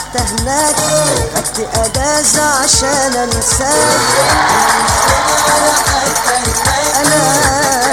حتى هناك خدت اجازة عشان انساك انا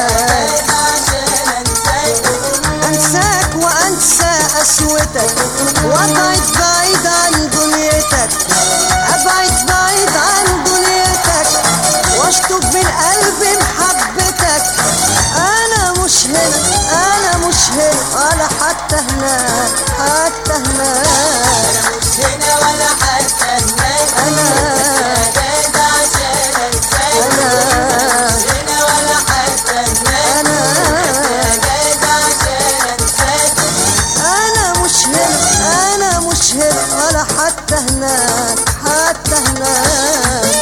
انساك وانسى قسوتك وابعد بعيد عن دنيتك ابعد بعيد عن دنيتك واشطب من قلبي محبتك انا مش هنا انا مش هنا ولا حتى هناك حتى هناك مش هنا ولا حتى هناك انا جاز عشان انساك انا مش هنا ولا حتى هناك انا جاز عشان انساك انا مش هنا انا مش هنا ولا حتى هناك حتى هناك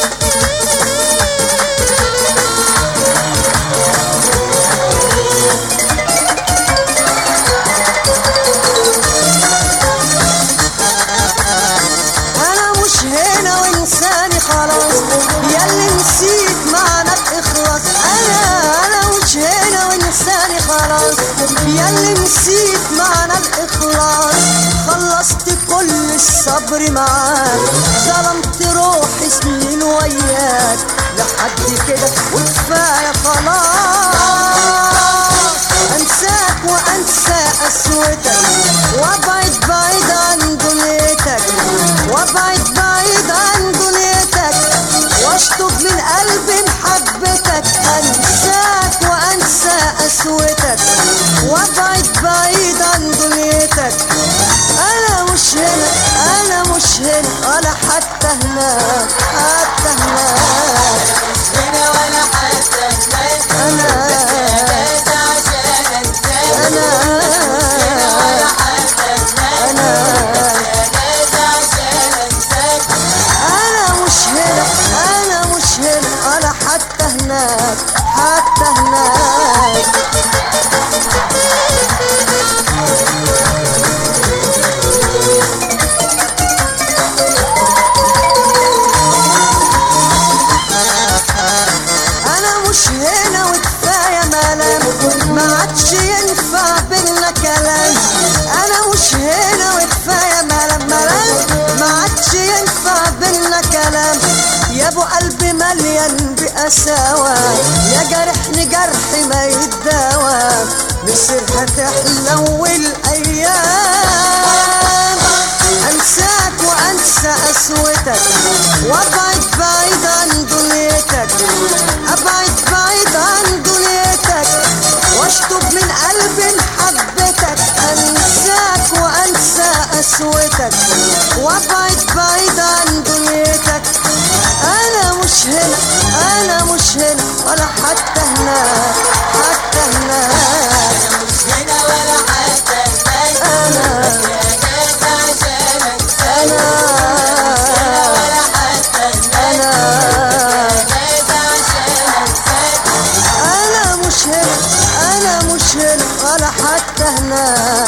انا مش هنا وانساني خلاص ياللي نسيت معنى الاخلاص انا انا مش هنا وانساني خلاص ياللي نسيت معنى الاخلاص خلصت كل الصبر معاك ظلمت روحي سنين وياك لحد كده وكفايه خلاص انساك وانسى قسوتك وابعد بعيد عن دنيتك وابعد بعيد عن دنيتك واشطب من قلبي محبتك انساك وانسى قسوتك وابعد بعيد عن دنيتك انا مش هنا انا مش هنا ولا حتى هناك حتى هناك مش هنا ولا حتى هناك انا جاز عشان انساك انا هنا ولا حتى هناك انا جاز عشان انساك انا مش هنا انا مش هنا ولا حتى هناك حتى هناك انا مش هنا وكفايه ملام ما عادش ينفع بينا كلام انا مش هنا وكفايه ملام ملام ما عادش ينفع بينا كلام يا ابو قلبي مليان بقساوة يا جرحني جرح ما يتداوى مصر هتحلو الايام انساك وانسى قسوتك وابعد بعيد عن دنيتك ابعد بعيد عن دنيتك واشطب من قلبي محبتك انساك وانسى قسوتك وابعد بعيد عن دنيتك انا مش هنا انا مش هنا ولا حتى هناك حتى هناك مش هنا ولا حتى هناك انا جاز عشان انساك انا ولا حتى هناك انا جاز عشان انساك انا مش هنا انا مش هنا ولا حتى هناك